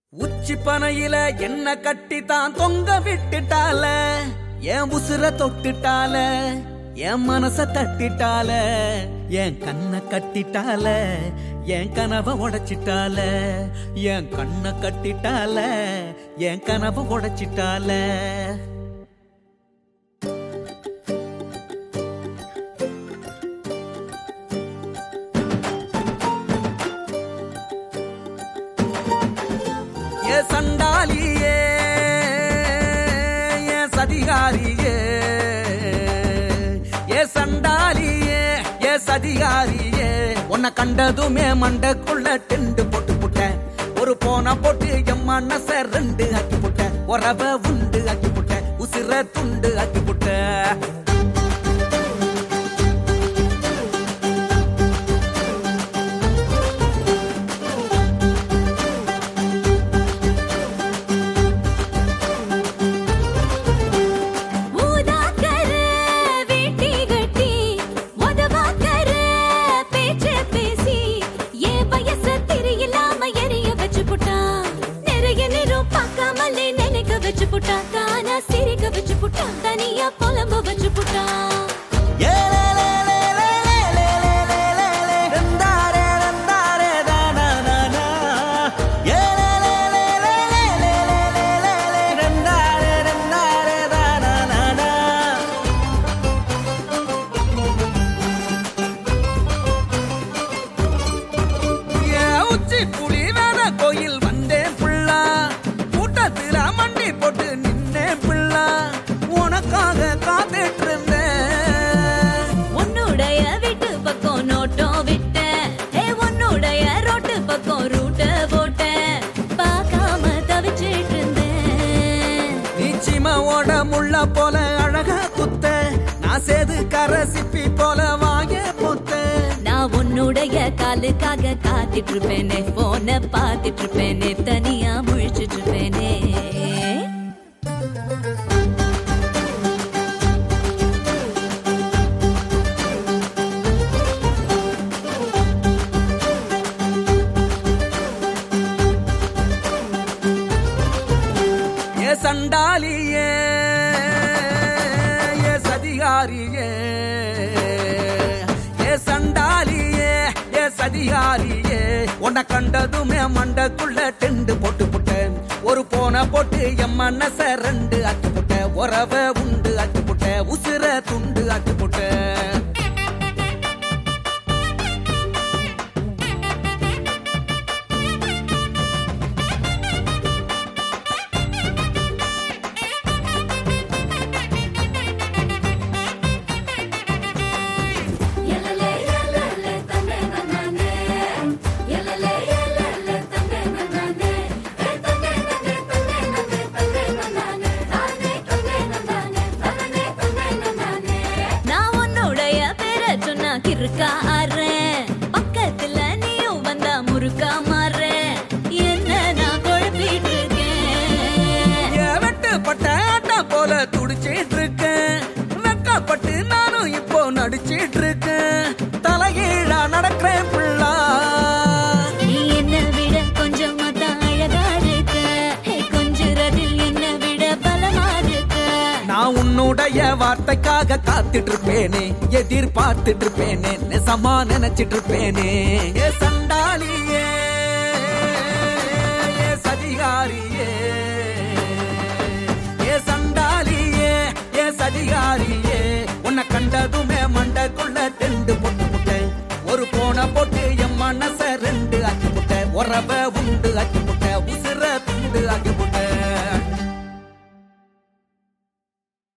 உச்சி பனையில என்ன கட்டி தான் தொங்க விட்டுட்டால என் உசுர தொட்டுட்டால என் மனச தட்டிட்டால என் கண்ணை கட்டிட்டால என் கனவை உடைச்சிட்டால என் கண்ணை கட்டிட்டால என் கனவை உடைச்சிட்டால ஏ சண்டாலியே ஏ சதிகாரியே ஏ சண்டாலியே ஏ சதிகாரியே உன்னை கண்டதுமே மண்டக்குள்ள டெண்டு போட்டு புட்டேன் ஒரு போன போட்டு என் மனச ரெண்டு ஆக்கி புட்டேன் உறவ உண்டு ஆக்கி புட்டேன் உசிர துண்டு ஆக்கி புட்டேன் ஊதாக்கர வேட்டி கட்டி உதவாக்கர பேச்சு பேசி என் வயச தெரியலாம எரிய வச்சு புட்டா நிறைய நேரம் பார்க்காமலே நினைக்க வச்சு புட்டா தானா சிரிக்க வச்சு புட்டா தனியா புலம்ப வச்சு புட்டா உச்சி புலி வேற கோயில் வந்தேன் பிள்ளா கூட்டத்துல மண்டி போட்டு நின்னேன் பிள்ளா உனக்காக காத்துட்டு இருந்தேன் உன்னுடைய வீட்டு பக்கம் நோட்டம் விட்ட ஏ உன்னுடைய ரோட்டு பக்கம் ரூட்ட போட்ட பார்க்காம தவிச்சிட்டு இருந்தேன் நிச்சிமாவோட முள்ள போல அழகா குத்த நான் சேது கரை சிப்பி போல வாங்க பொத்த நான் உன்னுடைய காலுக்காக காத்துட்டு இருப்பேனே போன பார்த்துட்டு இருப்பேனே தனியா முழிச்சிட்டு இருப்பேனே ஏ சண்டாலியே ஏ சதிகாரியே ஏ சண்டாலியே ஏ சதிகாரியே உன்னை கண்டதுமே மண்டக்குள்ள டெண்டு போட்டு புட்டேன் ஒரு போன போட்டு என் மனச ரெண்டு ஆக்கி புட்டேன் உறவ உண்டு ஆக்கி புட்டேன் உசுர துண்டு ஆக்கி புட்டேன் நான் உன்னுடைய பேரை சொன்னா கிறுக்கா ஆறேன் பக்கத்துல நீயும் வந்தா முறுக்கா மாறேன் என்ன நான் குழப்பிட்டு இருக்கேன் ஏன் வெட்டுப்பட்ட ஆட்டம் போல துடிச்சிட்டு இருக்கேன் வெக்கப்பட்டு நானும் இப்போ நடிச்சிட்டு இருக்கேன் தலைகீழா நடக்கிறேன் பிள்ளா நீ என்ன விட கொஞ்சம் தான் அழகா இருக்க ஹே, கொஞ்சுறதில் என்ன விட பலமா இருக்க நான் உன்னுடைய வார்த்தைக்காக காத்துட்டு இருப்பேனே எதிர்பார்த்துட்டு இருப்பேனே நெசமா நினைச்சிட்டு இருப்பேனே ஏ சண்டாலியே ஏ சதிகாரியே ஏ சண்டாலியே ஏ சதிகாரியே உன்னை கண்டதுமே மண்டக்குள்ள டெண்டு போட்டு புட்டேன் ஒரு போன போட்டு என் மனச ரெண்டு ஆக்கி புட்டேன் உறவ உண்டு ஆக்கி புட்டேன் உசுர துண்டு ஆக்கி புட்டேன்